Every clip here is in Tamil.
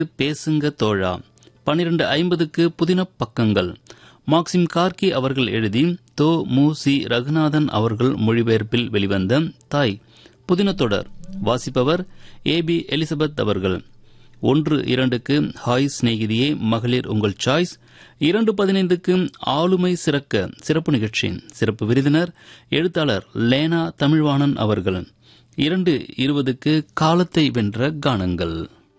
பேசுங்க தோழா பனிரெண்டு ஐம்பதுக்கு புதின பக்கங்கள் மார்க்சிம் கார்கி அவர்கள் எழுதி தோ மு சி ரகுநாதன் அவர்கள் மொழிபெயர்ப்பில் வெளிவந்த தாய் புதின தொடர் வாசிப்பவர் ஏ பி எலிசபெத் அவர்கள் ஒன்று இரண்டுக்கு ஹாய் சிநேகிதியே மகளிர் உங்கள் சாய்ஸ் இரண்டு பதினைந்துக்கு ஆளுமை சிறக்க சிறப்பு நிகழ்ச்சி சிறப்பு விருதினர் எழுத்தாளர் லேனா தமிழ்வாணன் அவர்கள் இரண்டு இருபதுக்கு காலத்தை வென்ற கானங்கள்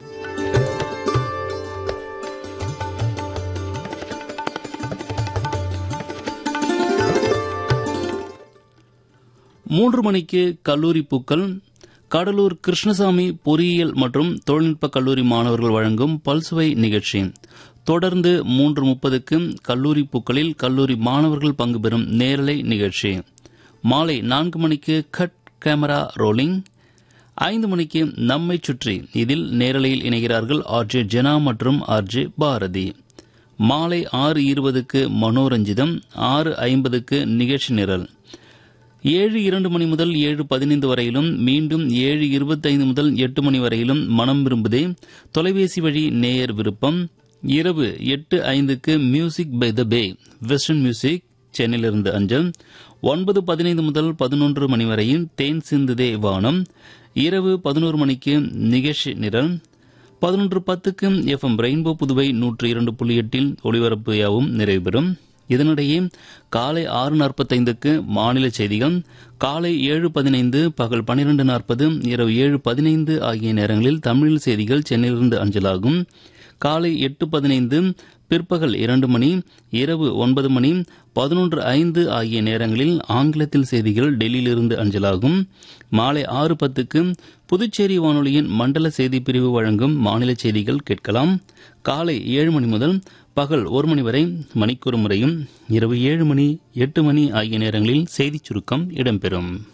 மூன்று மணிக்கு கல்லூரி பூக்கள் கடலூர் கிருஷ்ணசாமி பொறியியல் மற்றும் தொழில்நுட்ப கல்லூரி மாணவர்கள் வழங்கும் பல்சுவை நிகழ்ச்சி தொடர்ந்து மூன்று முப்பதுக்கு கல்லூரி பூக்களில் கல்லூரி மாணவர்கள் பங்கு பெறும் நேரலை நிகழ்ச்சி மாலை நான்கு மணிக்கு கட் கேமரா ரோலிங் ஐந்து மணிக்கு நம்மை சுற்றி இதில் நேரலையில் இணைகிறார்கள் ஆர்ஜே ஜெனா மற்றும் ஆர்ஜே பாரதி மாலை ஆறு இருபதுக்கு மனோரஞ்சிதம் ஆறு ஐம்பதுக்கு நிகழ்ச்சி நிரல் ஏழு இரண்டு மணி முதல் ஏழு பதினைந்து வரையிலும் மீண்டும் ஏழு இருபத்தைந்து முதல் எட்டு மணி வரையிலும் மனம் விரும்புதே தொலைபேசி வழி நேயர் விருப்பம் இரவு எட்டு ஐந்துக்கு music by the bay western music சென்னையிலிருந்து அஞ்சல் ஒன்பது பதினைந்து முதல் பதினொன்று மணி வரையில் தேன் சிந்துதே வானம் இரவு பதினோரு மணிக்கு நிகழ்ச்சி நிரல் பதினொன்று பத்துக்கு எஃப்எம் ரெயின்போ புதுவை நூற்று இரண்டு புள்ளி எட்டில் ஒளிபரப்பு யாவும் நிறைவு பெறும் இதனிடையே காலை ஆறு நாற்பத்தைந்துக்கு மாநில செய்திகள் காலை ஏழு பதினைந்து பகல் பனிரெண்டு நாற்பது இரவு ஏழு பதினைந்து ஆகிய நேரங்களில் தமிழில் செய்திகள் சென்னையிலிருந்து அஞ்சலாகும் காலை எட்டு பதினைந்து பிற்பகல் இரண்டு மணி இரவு ஒன்பது மணி பதினொன்று ஐந்து ஆகிய நேரங்களில் ஆங்கிலத்தில் செய்திகள் டெல்லியிலிருந்து அஞ்சலாகும் மாலை ஆறு பத்துக்கு புதுச்சேரி வானொலியின் மண்டல செய்தி பிரிவு வழங்கும் மாநில செய்திகள் கேட்கலாம் காலை ஏழு மணி முதல் பகல் ஒரு மணி வரை மணிக்கொரு முறையும் இரவு ஏழு மணி எட்டு மணி ஆகிய நேரங்களில் செய்திச் சுருக்கம் இடம்பெறும்